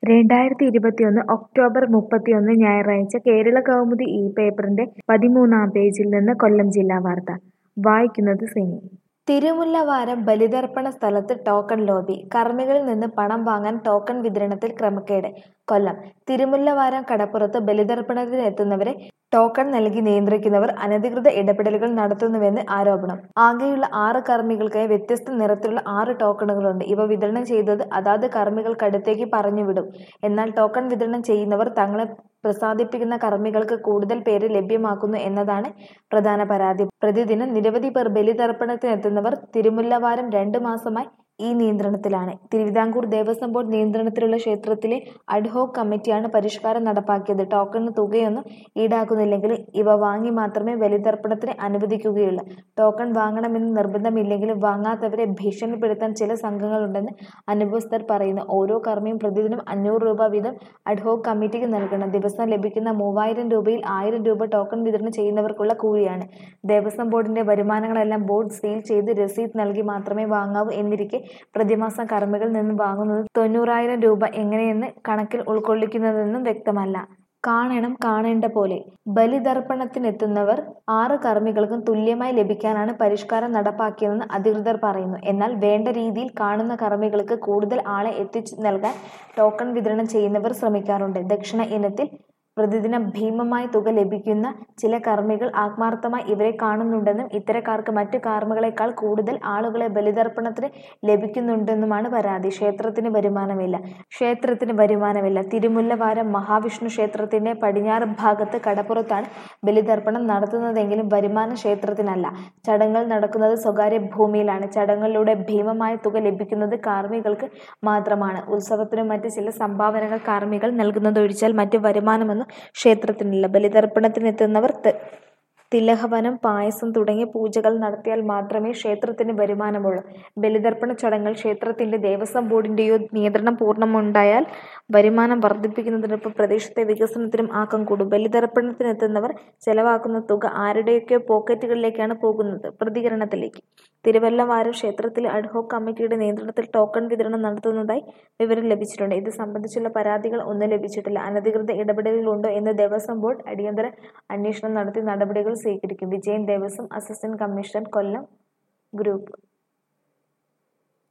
രണ്ടായിരത്തി ഇരുപത്തിയൊന്ന് ഒക്ടോബർ മുപ്പത്തിയൊന്ന് ഞായറാഴ്ച കേരള കൗമുദി ഈ പേപ്പറിന്റെ പതിമൂന്നാം പേജിൽ നിന്ന് കൊല്ലം ജില്ലാ വാർത്ത വായിക്കുന്നത് സിനി തിരുമുല്ലവാരം ബലിതർപ്പണ സ്ഥലത്ത് ടോക്കൺ ലോബി കർമ്മികളിൽ നിന്ന് പണം വാങ്ങാൻ ടോക്കൺ വിതരണത്തിൽ ക്രമക്കേട് കൊല്ലം തിരുമുല്ലവാരം കടപ്പുറത്ത് ബലിതർപ്പണത്തിന് എത്തുന്നവരെ ടോക്കൺ നൽകി നിയന്ത്രിക്കുന്നവർ അനധികൃത ഇടപെടലുകൾ നടത്തുന്നുവെന്ന് ആരോപണം ആകെയുള്ള ആറ് കർമ്മികൾക്കായി വ്യത്യസ്ത നിറത്തിലുള്ള ആറ് ടോക്കണുകളുണ്ട് ഇവ വിതരണം ചെയ്തത് അതാത് കർമ്മികൾക്കടുത്തേക്ക് പറഞ്ഞുവിടും എന്നാൽ ടോക്കൺ വിതരണം ചെയ്യുന്നവർ തങ്ങളെ പ്രസാദിപ്പിക്കുന്ന കർമ്മികൾക്ക് കൂടുതൽ പേര് ലഭ്യമാക്കുന്നു എന്നതാണ് പ്രധാന പരാതി പ്രതിദിനം നിരവധി പേർ ബലിതർപ്പണത്തിനെത്തുന്നവർ തിരുമുല്ലവാരം രണ്ട് മാസമായി ഈ നിയന്ത്രണത്തിലാണ് തിരുവിതാംകൂർ ദേവസ്വം ബോർഡ് നിയന്ത്രണത്തിലുള്ള ക്ഷേത്രത്തിലെ അഡ്ഹോക് കമ്മിറ്റിയാണ് പരിഷ്കാരം നടപ്പാക്കിയത് ടോക്കണിന് തുകയൊന്നും ഈടാക്കുന്നില്ലെങ്കിൽ ഇവ വാങ്ങി മാത്രമേ ബലിതർപ്പണത്തിന് അനുവദിക്കുകയുള്ളൂ ടോക്കൺ വാങ്ങണമെന്ന് നിർബന്ധമില്ലെങ്കിലും വാങ്ങാത്തവരെ ഭീഷണിപ്പെടുത്താൻ ചില സംഘങ്ങളുണ്ടെന്ന് അനുഭവസ്ഥർ പറയുന്നു ഓരോ കർമ്മിയും പ്രതിദിനം അഞ്ഞൂറ് രൂപ വീതം അഡ്ഹോക് കമ്മിറ്റിക്ക് നൽകണം ദിവസം ലഭിക്കുന്ന മൂവായിരം രൂപയിൽ ആയിരം രൂപ ടോക്കൺ വിതരണം ചെയ്യുന്നവർക്കുള്ള കൂലിയാണ് ദേവസ്വം ബോർഡിന്റെ വരുമാനങ്ങളെല്ലാം ബോർഡ് സീൽ ചെയ്ത് രസീത് നൽകി മാത്രമേ വാങ്ങാവൂ എന്നിരിക്കെ പ്രതിമാസം കർമ്മികളിൽ നിന്ന് വാങ്ങുന്നത് തൊണ്ണൂറായിരം രൂപ എങ്ങനെയെന്ന് കണക്കിൽ ഉൾക്കൊള്ളിക്കുന്നതെന്നും വ്യക്തമല്ല കാണണം കാണേണ്ട പോലെ ബലിതർപ്പണത്തിനെത്തുന്നവർ ആറ് കർമ്മികൾക്കും തുല്യമായി ലഭിക്കാനാണ് പരിഷ്കാരം നടപ്പാക്കിയതെന്ന് അധികൃതർ പറയുന്നു എന്നാൽ വേണ്ട രീതിയിൽ കാണുന്ന കർമ്മികൾക്ക് കൂടുതൽ ആളെ എത്തിച്ചു നൽകാൻ ടോക്കൺ വിതരണം ചെയ്യുന്നവർ ശ്രമിക്കാറുണ്ട് ദക്ഷിണ ഇനത്തിൽ പ്രതിദിനം ഭീമമായ തുക ലഭിക്കുന്ന ചില കർമ്മികൾ ആത്മാർത്ഥമായി ഇവരെ കാണുന്നുണ്ടെന്നും ഇത്തരക്കാർക്ക് മറ്റു കർമ്മികളെക്കാൾ കൂടുതൽ ആളുകളെ ബലിതർപ്പണത്തിന് ലഭിക്കുന്നുണ്ടെന്നുമാണ് പരാതി ക്ഷേത്രത്തിന് വരുമാനമില്ല ക്ഷേത്രത്തിന് വരുമാനമില്ല തിരുമുല്ലവാരം മഹാവിഷ്ണു ക്ഷേത്രത്തിന്റെ പടിഞ്ഞാറ് ഭാഗത്ത് കടപ്പുറത്താണ് ബലിതർപ്പണം നടത്തുന്നതെങ്കിലും വരുമാനം ക്ഷേത്രത്തിനല്ല ചടങ്ങുകൾ നടക്കുന്നത് സ്വകാര്യ ഭൂമിയിലാണ് ചടങ്ങുകളിലൂടെ ഭീമമായ തുക ലഭിക്കുന്നത് കാർമ്മികൾക്ക് മാത്രമാണ് ഉത്സവത്തിനും മറ്റ് ചില സംഭാവനകൾ കാർമ്മികൾ നൽകുന്നതൊഴിച്ചാൽ മറ്റ് വരുമാനമൊന്നും ക്ഷേത്രത്തിനില്ല ബലിതർപ്പണത്തിനെത്തുന്നവർ തിലഹവനം പായസം തുടങ്ങിയ പൂജകൾ നടത്തിയാൽ മാത്രമേ ക്ഷേത്രത്തിന് വരുമാനമുള്ളൂ ബലിതർപ്പണ ചടങ്ങുകൾ ക്ഷേത്രത്തിന്റെ ദേവസ്വം ബോർഡിന്റെയോ നിയന്ത്രണം പൂർണ്ണമുണ്ടായാൽ വരുമാനം വർദ്ധിപ്പിക്കുന്നതിനൊപ്പം പ്രദേശത്തെ വികസനത്തിനും ആക്കം കൂടും ബലിതർപ്പണത്തിനെത്തുന്നവർ ചെലവാക്കുന്ന തുക ആരുടെയൊക്കെ പോക്കറ്റുകളിലേക്കാണ് പോകുന്നത് പ്രതികരണത്തിലേക്ക് തിരുവല്ലവാരം ക്ഷേത്രത്തിലെ അഡ്ഹോക് കമ്മിറ്റിയുടെ നിയന്ത്രണത്തിൽ ടോക്കൺ വിതരണം നടത്തുന്നതായി വിവരം ലഭിച്ചിട്ടുണ്ട് ഇത് സംബന്ധിച്ചുള്ള പരാതികൾ ഒന്നും ലഭിച്ചിട്ടില്ല അനധികൃത ഇടപെടലുകളുണ്ടോ എന്ന് ദേവസ്വം ബോർഡ് അടിയന്തര അന്വേഷണം നടത്തി നടപടികൾ സ്വീകരിക്കും Vijayan Devaswom assistant commissioner Kollam group